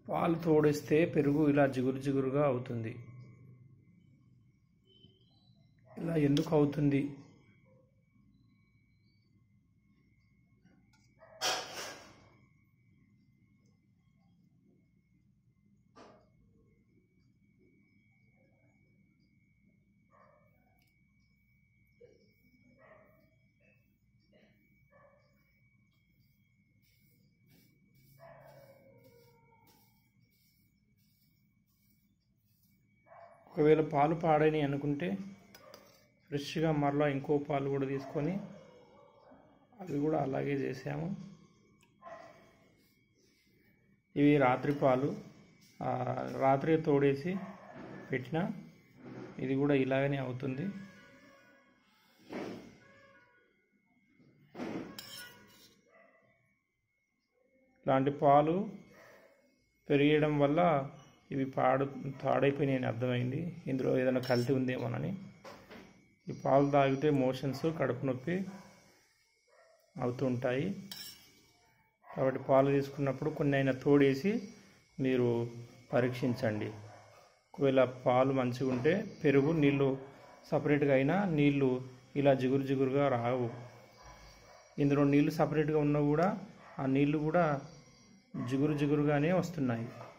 పాలు తోడేస్తే పెరుగు ఇలా జిగురు జిగురుగా అవుతుంది ఇలా ఎందుకు అవుతుంది ఒకవేళ పాలు పాడని అనుకుంటే ఫ్రెష్గా మరలా ఇంకో పాలు కూడా తీసుకొని అవి కూడా అలాగే చేసాము ఇవి రాత్రి పాలు ఆ, రాత్రి తోడేసి పెట్టిన ఇది కూడా ఇలాగనే అవుతుంది ఇలాంటి పాలు పెరిగడం వల్ల ఇవి పాడు పాడైపోయినాయని అర్థమైంది ఇందులో ఏదైనా కల్తీ ఉందేమోనని ఈ పాలు తాగితే మోషన్స్ కడుపు నొప్పి అవుతుంటాయి కాబట్టి పాలు తీసుకున్నప్పుడు కొన్ని అయినా తోడేసి మీరు పరీక్షించండి ఒకవేళ పాలు మంచిగా ఉంటే పెరుగు నీళ్ళు సపరేట్గా అయినా నీళ్ళు ఇలా జిగురు జిగురుగా రావు ఇందులో నీళ్ళు సపరేట్గా ఉన్నా కూడా ఆ నీళ్ళు కూడా జిగురు జిగురుగానే వస్తున్నాయి